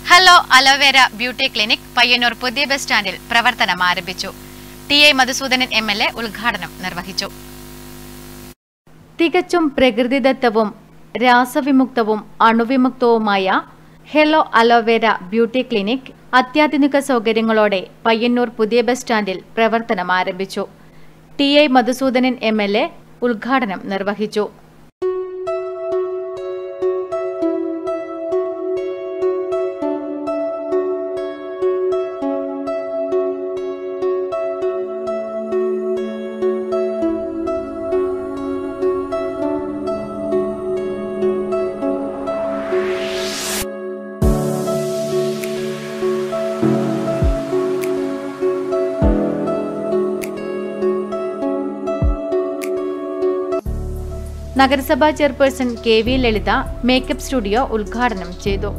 hello aloe vera beauty clinic Payyanur പുതിയ bus സ്റ്റാൻഡിൽ പ്രവർത്തനം ആരംഭിച്ചു T I Madhusudanan M L A ഉദ്ഘാടനം നിർവഹിച്ചു തികച്ചും പ്രകൃതിദത്തവും രാസവിമുക്തവും അണുവിമുക്തവുമായ ഹെലോ അലോവേര ബ്യൂട്ടി ക്ലിനിക് അത്യാധുനിക സൗകര്യങ്ങളോടെ പയ്യന്നൂർ പുതിയ ബസ് സ്റ്റാൻഡിൽ പ്രവർത്തനം ആരംഭിച്ചു T I Madhusudanan M L A ഉദ്ഘാടനം നിർവഹിച്ചു നഗരസഭാ chairperson K V Lalitha makeup studio ഉദ്ഘാടനം ചെയ്തു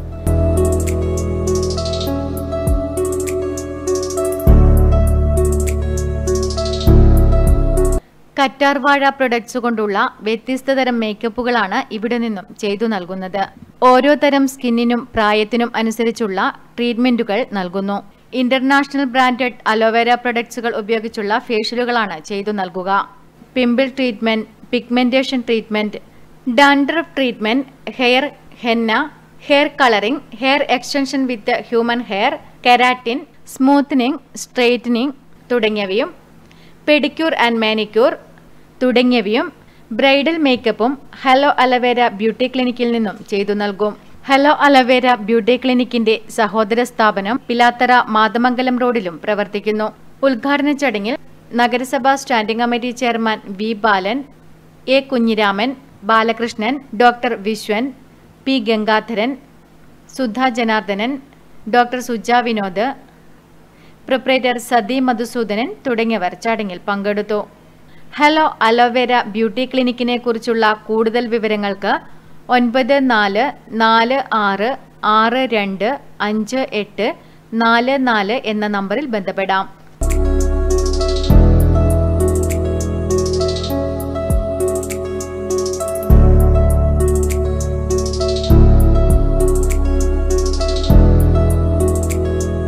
കറ്റാർവാഴ പ്രൊഡക്ട്സ് കൊണ്ടുള്ള വ്യത്യസ്ത തരം മേക്കപ്പുകളാണ് ഇവിടെ നിന്നും ചെയ്തു നൽകുന്നത് ഓരോ തരം സ്കിന്നിനും പ്രായത്തിനും അനുസരിച്ചുള്ള ട്രീറ്റ്മെന്റുകൾ നൽകുന്നു ഇന്റർനാഷണൽ ബ്രാൻഡഡ് അലോവേര പ്രൊഡക്ട്സുകൾ ഉപയോഗിച്ചുള്ള ഫേഷ്യലുകളാണ് ചെയ്തു നൽകുക pimple treatment pigmentation treatment dandruff treatment hair henna hair colouring hair extension with human hair keratin smoothening straightening തുടങ്ങിയവയും പെഡിക്യൂർ ആൻഡ് മാനിക്യൂർ തുടങ്ങിയവയും ബ്രൈഡൽ മേക്കപ്പും ഹലോ അലവേര ബ്യൂട്ടി ക്ലിനിക്കിൽ നിന്നും ചെയ്തു നൽകും ഹലോ അലവേര ബ്യൂട്ടി ക്ലിനിക്കിന്റെ സഹോദര സ്ഥാപനം പിലാത്തറ മാതമംഗലം റോഡിലും പ്രവർത്തിക്കുന്നു ഉദ്ഘാടന ചടങ്ങിൽ നഗരസഭാ standing committee chairman V Balan A Kunhiraman Balakrishnan doctor Viswan P Gangadharan Sudha Janardhanan doctor Suja Vinod proprietor Sathi Madhusudanan തുടങ്ങിയവർ ചടങ്ങിൽ പങ്കെടുത്തു ഹലോ അലോവേര ബ്യൂട്ടി ക്ലിനിക്കിനെ കുറിച്ചുള്ള കൂടുതൽ വിവരങ്ങൾക്ക് ഒൻപത് നാല് നാല് ആറ് ആറ് രണ്ട് അഞ്ച് എട്ട് നാല് നാല് എന്ന നമ്പറിൽ ബന്ധപ്പെടാം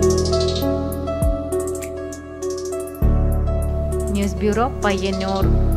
ന്യൂസ് ബ്യൂറോ പയ്യന്നൂർ